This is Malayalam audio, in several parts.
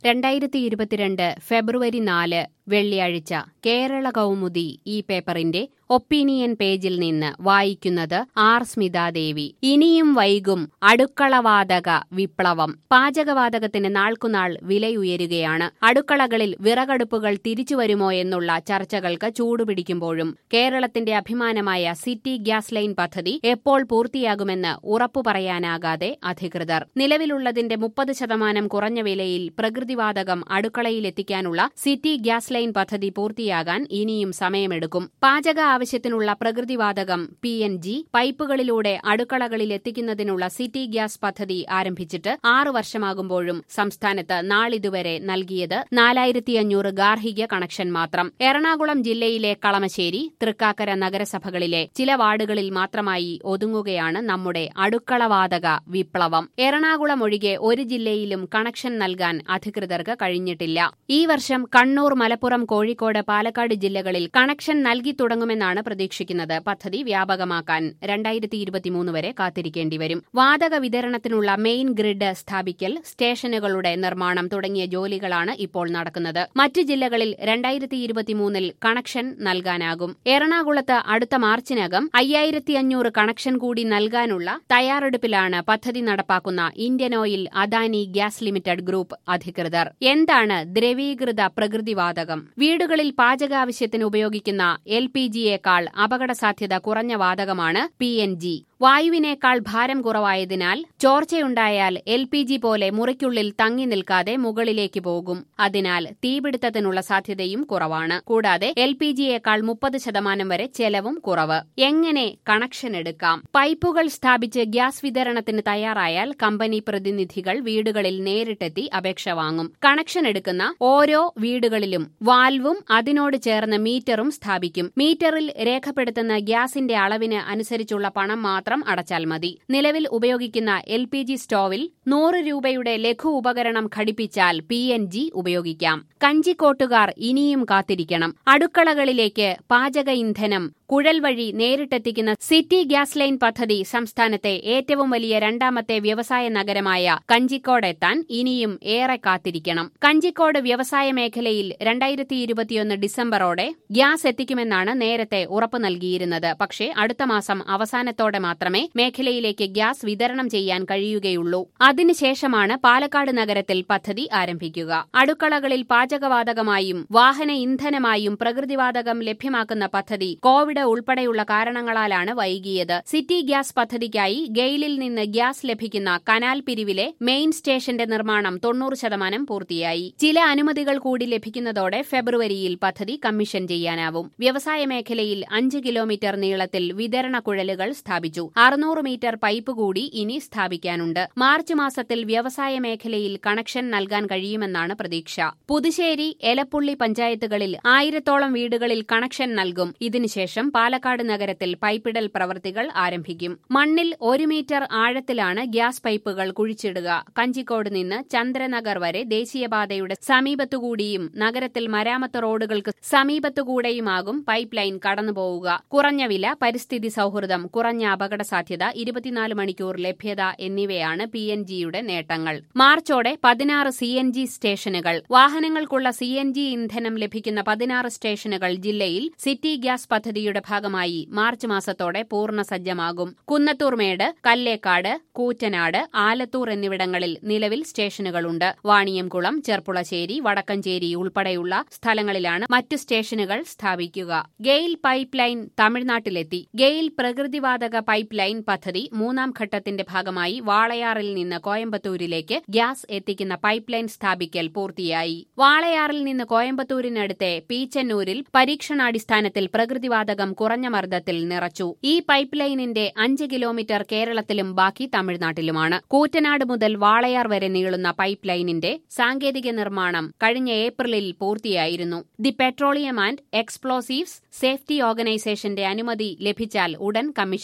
രണ്ടായിരത്തി ഇരുപത്തിരണ്ട് ഫെബ്രുവരി നാല് വെള്ളിയാഴ്ച കേരള കൗമുദി ഈ പേപ്പറിന്റെ ഒപ്പീനിയൻ പേജിൽ നിന്ന് വായിക്കുന്നത് ആർ സ്മിതാദേവി ഇനിയും വൈകും അടുക്കളവാതക വിപ്ലവം പാചകവാതകത്തിന് നാൾക്കുനാൾ വിലയുയരുകയാണ് അടുക്കളകളിൽ വിറകടുപ്പുകൾ തിരിച്ചുവരുമോ എന്നുള്ള ചർച്ചകൾക്ക് ചൂടുപിടിക്കുമ്പോഴും കേരളത്തിന്റെ അഭിമാനമായ സിറ്റി ഗ്യാസ് ലൈൻ പദ്ധതി എപ്പോൾ പൂർത്തിയാകുമെന്ന് ഉറപ്പു പറയാനാകാതെ അധികൃതർ നിലവിലുള്ളതിന്റെ മുപ്പത് ശതമാനം കുറഞ്ഞ വിലയിൽ പ്രകൃതിവാതകം അടുക്കളയിലെത്തിക്കാനുള്ള സിറ്റി ഗ്യാസ് ലൈൻ പദ്ധതി പൂർത്തിയാകാൻ ഇനിയും സമയമെടുക്കും പാചക ആവശ്യത്തിനുള്ള പ്രകൃതിവാതകം പി എൻ ജി പൈപ്പുകളിലൂടെ അടുക്കളകളിൽ എത്തിക്കുന്നതിനുള്ള സിറ്റി ഗ്യാസ് പദ്ധതി ആരംഭിച്ചിട്ട് ആറു വർഷമാകുമ്പോഴും സംസ്ഥാനത്ത് നാളിതുവരെ നൽകിയത് നാലായിരത്തി അഞ്ഞൂറ് ഗാർഹിക കണക്ഷൻ മാത്രം എറണാകുളം ജില്ലയിലെ കളമശ്ശേരി തൃക്കാക്കര നഗരസഭകളിലെ ചില വാർഡുകളിൽ മാത്രമായി ഒതുങ്ങുകയാണ് നമ്മുടെ അടുക്കളവാതക വിപ്ലവം എറണാകുളം ഒഴികെ ഒരു ജില്ലയിലും കണക്ഷൻ നൽകാൻ അധികൃതർക്ക് കഴിഞ്ഞിട്ടില്ല ഈ വർഷം കണ്ണൂർ മലപ്പുറം കോഴിക്കോട് പാലക്കാട് ജില്ലകളിൽ കണക്ഷൻ നൽകി തുടങ്ങുമെന്നാണ് പ്രതീക്ഷിക്കുന്നത് പദ്ധതി വ്യാപകമാക്കാൻ രണ്ടായിരത്തി ഇരുപത്തിമൂന്ന് വരെ കാത്തിരിക്കേണ്ടി വരും വാതക വിതരണത്തിനുള്ള മെയിൻ ഗ്രിഡ് സ്ഥാപിക്കൽ സ്റ്റേഷനുകളുടെ നിർമ്മാണം തുടങ്ങിയ ജോലികളാണ് ഇപ്പോൾ നടക്കുന്നത് മറ്റ് ജില്ലകളിൽ രണ്ടായിരത്തി ഇരുപത്തിമൂന്നിൽ കണക്ഷൻ നൽകാനാകും എറണാകുളത്ത് അടുത്ത മാർച്ചിനകം അയ്യായിരത്തി അഞ്ഞൂറ് കണക്ഷൻ കൂടി നൽകാനുള്ള തയ്യാറെടുപ്പിലാണ് പദ്ധതി നടപ്പാക്കുന്ന Indian Oil Adani gas limited group അധികൃതർ എന്താണ് ദ്രവീകൃത പ്രകൃതിവാതകം വീടുകളിൽ പാചകാവശ്യത്തിന് ഉപയോഗിക്കുന്ന എൽ പി ജിയേക്കാൾ അപകടസാധ്യത കുറഞ്ഞ വാതകമാണ് പി എൻ ജി വായുവിനേക്കാൾ ഭാരം കുറവായതിനാൽ ചോർച്ചയുണ്ടായാൽ എൽ പി ജി പോലെ മുറിക്കുള്ളിൽ തങ്ങി നിൽക്കാതെ മുകളിലേക്ക് പോകും അതിനാൽ തീപിടുത്തത്തിനുള്ള സാധ്യതയും കുറവാണ് കൂടാതെ എൽ പി ജിയേക്കാൾ മുപ്പത് ശതമാനം വരെ ചെലവും കുറവ് എങ്ങനെ കണക്ഷൻ എടുക്കാം പൈപ്പുകൾ സ്ഥാപിച്ച് ഗ്യാസ് വിതരണത്തിന് തയ്യാറായാൽ കമ്പനി പ്രതിനിധികൾ വീടുകളിൽ നേരിട്ടെത്തി അപേക്ഷ വാങ്ങും കണക്ഷൻ എടുക്കുന്ന ഓരോ വീടുകളിലും വാൽവും അതിനോട് ചേർന്ന് മീറ്ററും സ്ഥാപിക്കും മീറ്ററിൽ രേഖപ്പെടുത്തുന്ന ഗ്യാസിന്റെ അളവിന് അനുസരിച്ചുള്ള പണം മാത്രം അടച്ചാൽ മതി നിലവിൽ ഉപയോഗിക്കുന്ന എൽ പി ജി സ്റ്റോവിൽ നൂറ് രൂപയുടെ ലഘു ഉപകരണം ഘടിപ്പിച്ചാൽ പി എൻ ജി ഉപയോഗിക്കാം കഞ്ചിക്കോട്ടുകാർ ഇനിയും കാത്തിരിക്കണം അടുക്കളകളിലേക്ക് പാചക ഇന്ധനം കുഴൽ വഴി നേരിട്ടെത്തിക്കുന്ന സിറ്റി ഗ്യാസ് ലൈൻ പദ്ധതി സംസ്ഥാനത്തെ ഏറ്റവും വലിയ രണ്ടാമത്തെ വ്യവസായ നഗരമായ കഞ്ചിക്കോട് എത്താൻ ഇനിയും ഏറെ കാത്തിരിക്കണം കഞ്ചിക്കോട് വ്യവസായ മേഖലയിൽ രണ്ടായിരത്തി ഇരുപത്തിയൊന്ന് ഡിസംബറോടെ ഗ്യാസ് എത്തിക്കുമെന്നാണ് നേരത്തെ ഉറപ്പു നൽകിയിരുന്നത് പക്ഷേ അടുത്ത മാസം അവസാനത്തോടെ മാത്രമേ മേഖലയിലേക്ക് ഗ്യാസ് വിതരണം ചെയ്യാൻ കഴിയുകയുള്ളൂ അതിനുശേഷമാണ് പാലക്കാട് നഗരത്തിൽ പദ്ധതി ആരംഭിക്കുക അടുക്കളകളിൽ പാചകവാതകമായും വാഹന ഇന്ധനമായും പ്രകൃതിവാതകം ലഭ്യമാക്കുന്ന പദ്ധതി കോവിഡ് ഉൾപ്പെടെയുള്ള കാരണങ്ങളാലാണ് വൈകിയത് സിറ്റി ഗ്യാസ് പദ്ധതിക്കായി ഗെയിലിൽ നിന്ന് ഗ്യാസ് ലഭിക്കുന്ന കനാൽ പിരിവിലെ മെയിൻ സ്റ്റേഷന്റെ നിർമ്മാണം തൊണ്ണൂറ് ശതമാനം പൂർത്തിയായി ചില അനുമതികൾ കൂടി ലഭിക്കുന്നതോടെ ഫെബ്രുവരിയിൽ പദ്ധതി കമ്മീഷൻ ചെയ്യാനാവും വ്യവസായ മേഖലയിൽ അഞ്ച് കിലോമീറ്റർ നീളത്തിൽ വിതരണ കുഴലുകൾ സ്ഥാപിച്ചു അറുന്നൂറ് മീറ്റർ പൈപ്പ് കൂടി ഇനി സ്ഥാപിക്കാനുണ്ട് മാർച്ച് മാസത്തിൽ വ്യവസായ മേഖലയിൽ കണക്ഷൻ നൽകാൻ കഴിയുമെന്നാണ് പ്രതീക്ഷ പുതുശ്ശേരി എലപ്പുള്ളി പഞ്ചായത്തുകളിൽ ആയിരത്തോളം വീടുകളിൽ കണക്ഷൻ നൽകും ഇതിനുശേഷം പാലക്കാട് നഗരത്തിൽ പൈപ്പിടൽ പ്രവൃത്തികൾ ആരംഭിക്കും മണ്ണിൽ ഒരു മീറ്റർ ആഴത്തിലാണ് ഗ്യാസ് പൈപ്പുകൾ കുഴിച്ചിടുക കഞ്ചിക്കോട് നിന്ന് ചന്ദ്രനഗർ വരെ ദേശീയപാതയുടെ സമീപത്തുകൂടിയും നഗരത്തിൽ മരാമത്ത് റോഡുകൾക്ക് സമീപത്തുകൂടെയുമാകും പൈപ്പ് ലൈൻ കടന്നുപോവുക കുറഞ്ഞ വില പരിസ്ഥിതി സൌഹൃദം കുറഞ്ഞ അപകട സാധ്യത ഇരുപത്തിനാല് മണിക്കൂർ ലഭ്യത എന്നിവയാണ് പി എൻ ജിയുടെ നേട്ടങ്ങൾ മാർച്ചോടെ പതിനാറ് സി എൻ ജി സ്റ്റേഷനുകൾ വാഹനങ്ങൾക്കുള്ള സി എൻ ജി ഇന്ധനം ലഭിക്കുന്ന പതിനാറ് സ്റ്റേഷനുകൾ ജില്ലയിൽ സിറ്റി ഗ്യാസ് പദ്ധതിയുടെ ഭാഗമായി മാർച്ച് മാസത്തോടെ പൂർണ്ണ സജ്ജമാകും കുന്നത്തൂർമേട് കല്ലേക്കാട് കൂറ്റനാട് ആലത്തൂർ എന്നിവിടങ്ങളിൽ നിലവിൽ സ്റ്റേഷനുകളുണ്ട് വാണിയംകുളം ചെർപ്പുളശ്ശേരി വടക്കഞ്ചേരി ഉൾപ്പെടെയുള്ള സ്ഥലങ്ങളിലാണ് മറ്റു സ്റ്റേഷനുകൾ സ്ഥാപിക്കുക ഗെയിൽ പൈപ്പ് ലൈൻ തമിഴ്നാട്ടിലെത്തി ഗെയിൽ പ്രകൃതിവാതക പൈപ്പ് ലൈൻ പദ്ധതി മൂന്നാം ഘട്ടത്തിന്റെ ഭാഗമായി വാളയാറിൽ നിന്ന് കോയമ്പത്തൂരിലേക്ക് ഗ്യാസ് എത്തിക്കുന്ന പൈപ്പ് ലൈൻ സ്ഥാപിക്കൽ പൂർത്തിയായി വാളയാറിൽ നിന്ന് കോയമ്പത്തൂരിനടുത്തെ പീച്ചന്നൂരിൽ പരീക്ഷണാടിസ്ഥാനത്തിൽ പ്രകൃതിവാതകം കുറഞ്ഞ മർദ്ദത്തിൽ നിറച്ചു ഈ പൈപ്പ് ലൈനിന്റെ അഞ്ച് കിലോമീറ്റർ കേരളത്തിലും ബാക്കി തമിഴ്നാട്ടിലുമാണ് കൂറ്റനാട് മുതൽ വാളയാർ വരെ നീളുന്ന പൈപ്പ് ലൈനിന്റെ സാങ്കേതിക നിർമ്മാണം കഴിഞ്ഞ ഏപ്രിലിൽ പൂർത്തിയായിരുന്നു the petroleum and explosives safety ഓർഗനൈസേഷന്റെ അനുമതി ലഭിച്ചാൽ ഉടൻ കമ്മീഷൻ ചെയ്യും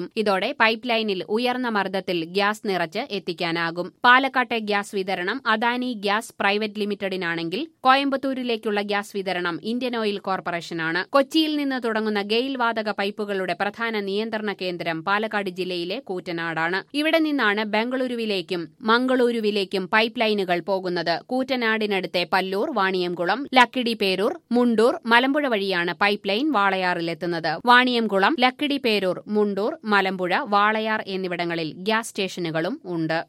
ഇതോടെ പൈപ്പ് ലൈനിൽ ഉയർന്ന മർദ്ദത്തിൽ ഗ്യാസ് നിറച്ച് എത്തിക്കാനാകും പാലക്കാട്ടെ ഗ്യാസ് വിതരണം അദാനി ഗ്യാസ് പ്രൈവറ്റ് ലിമിറ്റഡിനാണെങ്കിൽ കോയമ്പത്തൂരിലേക്കുള്ള ഗ്യാസ് വിതരണം ഇന്ത്യൻ ഓയിൽ കോർപ്പറേഷനാണ് കൊച്ചിയിൽ നിന്ന് തുടങ്ങുന്ന ഗെയിൽ വാതക പൈപ്പുകളുടെ പ്രധാന നിയന്ത്രണ കേന്ദ്രം പാലക്കാട് ജില്ലയിലെ കൂറ്റനാടാണ് ഇവിടെ നിന്നാണ് ബംഗളൂരുവിലേക്കും മംഗളൂരുവിലേക്കും പൈപ്പ് ലൈനുകൾ പോകുന്നത് കൂറ്റനാടിനടുത്തെ പല്ലൂർ വാണിയംകുളം ലക്കിടി പേരൂർ മുണ്ടൂർ മലമ്പുഴ വഴിയാണ് പൈപ്പ് ലൈൻ വാളയാറിലെത്തുന്നത് വാണിയംകുളം ലക്കിടി പേരൂർ മുണ്ടൂർ മലമ്പുഴ വാളയാർ എന്നിവിടങ്ങളിൽ ഗ്യാസ് സ്റ്റേഷനുകളും ഉണ്ട്